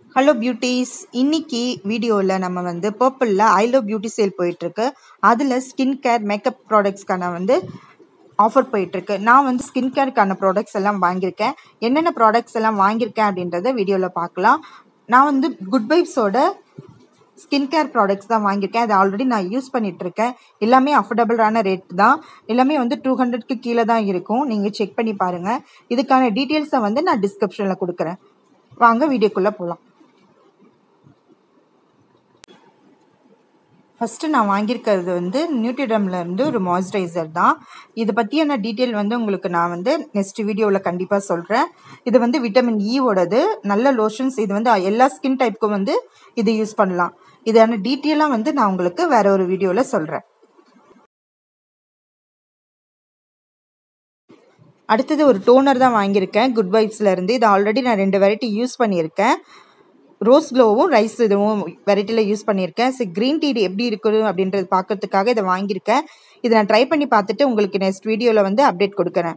hello beauties இன்னைக்கு வீடியோவில் நம்ம வந்து பர்பிளில் ஐ லவ் பியூட்டி சேல் போயிட்டுருக்கு அதில் ஸ்கின் கேர் மேக்கப் ப்ராடக்ட்ஸ்க்கான வந்து ஆஃபர் போயிட்டுருக்கு நான் வந்து ஸ்கின் கேருக்கான ப்ராடக்ட்ஸ் எல்லாம் வாங்கியிருக்கேன் என்னென்ன ப்ராடக்ட்ஸ் எல்லாம் வாங்கியிருக்கேன் அப்படின்றத வீடியோவில் பார்க்கலாம் நான் வந்து குட் வைப்ஸோட ஸ்கின் கேர் ப்ராடக்ட்ஸ் தான் வாங்கியிருக்கேன் அது ஆல்ரெடி நான் யூஸ் பண்ணிட்டு இருக்கேன் எல்லாமே அஃபோர்டபுளான ரேட் தான் எல்லாமே வந்து டூ ஹண்ட்ரட்க்கு கீழே தான் இருக்கும் நீங்கள் செக் பண்ணி பாருங்கள் இதுக்கான டீட்டெயில்ஸை வந்து நான் டிஸ்கிரிப்ஷனில் கொடுக்குறேன் வாங்க வீடியோக்குள்ளே போகலாம் ஃபஸ்ட்டு நான் வாங்கியிருக்கிறது வந்து நியூட்ரிடம்ல இருந்து ஒரு மாய்ஸ்சரைசர் தான் இதை பற்றியான டீட்டெயில் வந்து உங்களுக்கு நான் வந்து நெக்ஸ்ட் வீடியோவில் கண்டிப்பாக சொல்கிறேன் இது வந்து விட்டமின் ஈவோடது நல்ல லோஷன்ஸ் இது வந்து எல்லா ஸ்கின் டைப்புக்கும் வந்து இது யூஸ் பண்ணலாம் இதான டீட்டெயிலாக வந்து நான் உங்களுக்கு வேற ஒரு வீடியோவில் சொல்கிறேன் அடுத்தது ஒரு டோனர் தான் வாங்கியிருக்கேன் குட் வைப்ஸில் இருந்து இது ஆல்ரெடி நான் ரெண்டு வெரைட்டி யூஸ் பண்ணியிருக்கேன் ரோஸ் க்ளோவும் ரைஸ் இதுவும் வெரைட்டியில் யூஸ் பண்ணியிருக்கேன் ஸோ க்ரீன் டீ எப்படி இருக்குது அப்படின்றது பார்க்கறதுக்காக இதை வாங்கியிருக்கேன் இதை நான் ட்ரை பண்ணி பார்த்துட்டு உங்களுக்கு நெக்ஸ்ட் வீடியோவில் வந்து அப்டேட் கொடுக்குறேன்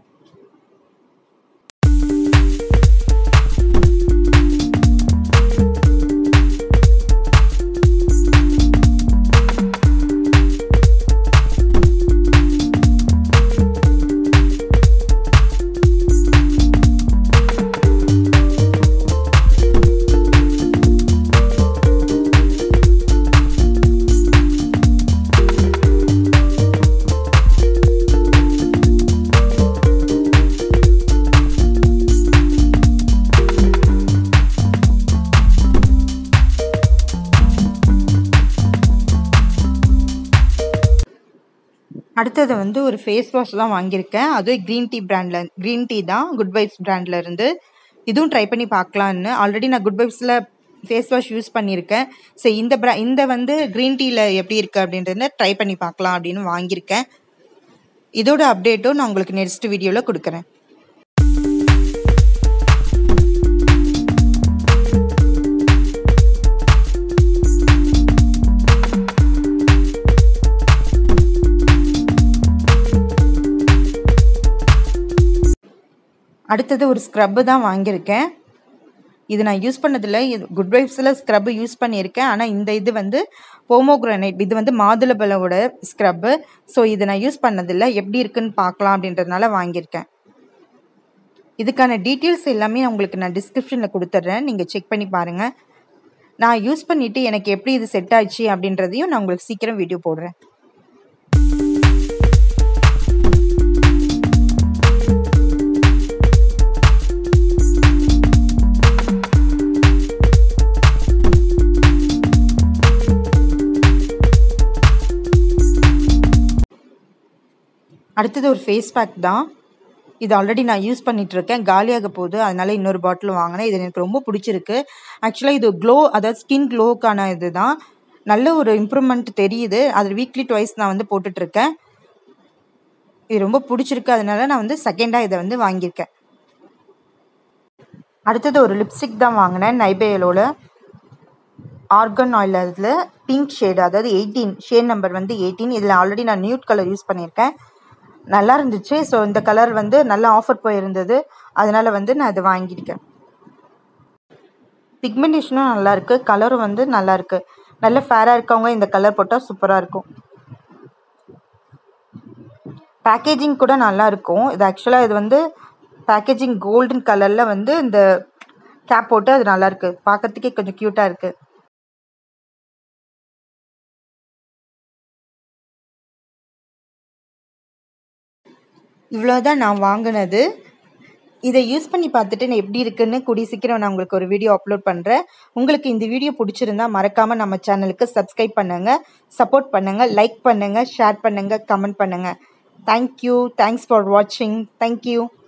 அடுத்தது வந்து ஒரு ஃபேஸ் வாஷ் தான் வாங்கியிருக்கேன் அதுவும் க்ரீன் டீ பிராண்டில் க்ரீன் டீ தான் குட் வைப்ஸ் பிராண்டில் இருந்து இதுவும் ட்ரை பண்ணி பார்க்கலான்னு ஆல்ரெடி நான் குட் வைப்ஸில் ஃபேஸ் வாஷ் யூஸ் பண்ணியிருக்கேன் ஸோ இந்த ப்ரா இந்த வந்து க்ரீன் டீயில் எப்படி இருக்குது அப்படின்றத ட்ரை பண்ணி பார்க்கலாம் அப்படின்னு வாங்கியிருக்கேன் இதோட அப்டேட்டும் நான் உங்களுக்கு நெக்ஸ்ட் வீடியோவில் கொடுக்குறேன் அடுத்தது ஒரு ஸ்க்ரப்பு தான் வாங்கியிருக்கேன் இது நான் யூஸ் பண்ணதில்லை இது குட் வைப்ஸில் ஸ்க்ரப்பு யூஸ் பண்ணியிருக்கேன் ஆனால் இந்த இது வந்து போமோக்ரானைட் இது வந்து மாதுளம்பழோட ஸ்க்ரப்பு ஸோ இதை நான் யூஸ் பண்ணதில்லை எப்படி இருக்குன்னு பார்க்கலாம் அப்படின்றதுனால வாங்கியிருக்கேன் இதுக்கான டீட்டெயில்ஸ் எல்லாமே நான் உங்களுக்கு நான் டிஸ்கிரிப்ஷனில் கொடுத்துட்றேன் நீங்கள் செக் பண்ணி பாருங்கள் நான் யூஸ் பண்ணிவிட்டு எனக்கு எப்படி இது செட் ஆச்சு அப்படின்றதையும் நான் உங்களுக்கு சீக்கிரம் வீடியோ போடுறேன் அடுத்தது ஒரு ஃபேஸ் பேக் தான் இது ஆல்ரெடி நான் யூஸ் பண்ணிட்டு இருக்கேன் காலியாக போகுது அதனால இன்னொரு பாட்டில் வாங்கினேன் இது எனக்கு ரொம்ப பிடிச்சிருக்கு ஆக்சுவலாக இது க்ளோ அதாவது ஸ்கின் க்ளோக்கான இது தான் நல்ல ஒரு இம்ப்ரூவ்மெண்ட் தெரியுது அது வீக்லி டுவைஸ் நான் வந்து போட்டுட்ருக்கேன் இது ரொம்ப பிடிச்சிருக்கு அதனால நான் வந்து செகண்டாக இதை வந்து வாங்கியிருக்கேன் அடுத்தது ஒரு லிப்ஸ்டிக் தான் வாங்கினேன் நைபேயலோட ஆர்கன் ஆயில் அதில் பிங்க் ஷேடு அதாவது எயிட்டீன் ஷேட் நம்பர் வந்து எயிட்டீன் இதில் ஆல்ரெடி நான் நியூட் கலர் யூஸ் பண்ணியிருக்கேன் நல்லா இருந்துச்சு ஸோ இந்த கலர் வந்து நல்ல ஆஃபர் போயிருந்தது அதனால வந்து நான் இது வாங்கியிருக்கேன் பிக்மெண்டேஷனும் நல்லா இருக்கு கலரும் வந்து நல்லா இருக்கு நல்ல ஃபேராக இருக்கவங்க இந்த கலர் போட்டால் சூப்பராக இருக்கும் பேக்கேஜிங் கூட நல்லா இருக்கும் இது ஆக்சுவலாக இது வந்து பேக்கேஜிங் கோல்டன் கலரில் வந்து இந்த கேப் போட்டு அது நல்லா இருக்கு பார்க்கறதுக்கே கொஞ்சம் க்யூட்டாக இருக்கு இவ்வளோதான் நான் வாங்கினது இதை யூஸ் பண்ணி பார்த்துட்டு நான் எப்படி இருக்குன்னு கூடிய சீக்கிரம் நான் உங்களுக்கு ஒரு வீடியோ அப்லோட் பண்ணுறேன் உங்களுக்கு இந்த வீடியோ பிடிச்சிருந்தா மறக்காமல் நம்ம சேனலுக்கு சப்ஸ்கிரைப் பண்ணுங்கள் சப்போர்ட் பண்ணுங்கள் லைக் பண்ணுங்கள் ஷேர் பண்ணுங்கள் கமெண்ட் பண்ணுங்கள் தேங்க்யூ தேங்க்ஸ் ஃபார் வாட்சிங் தேங்க்யூ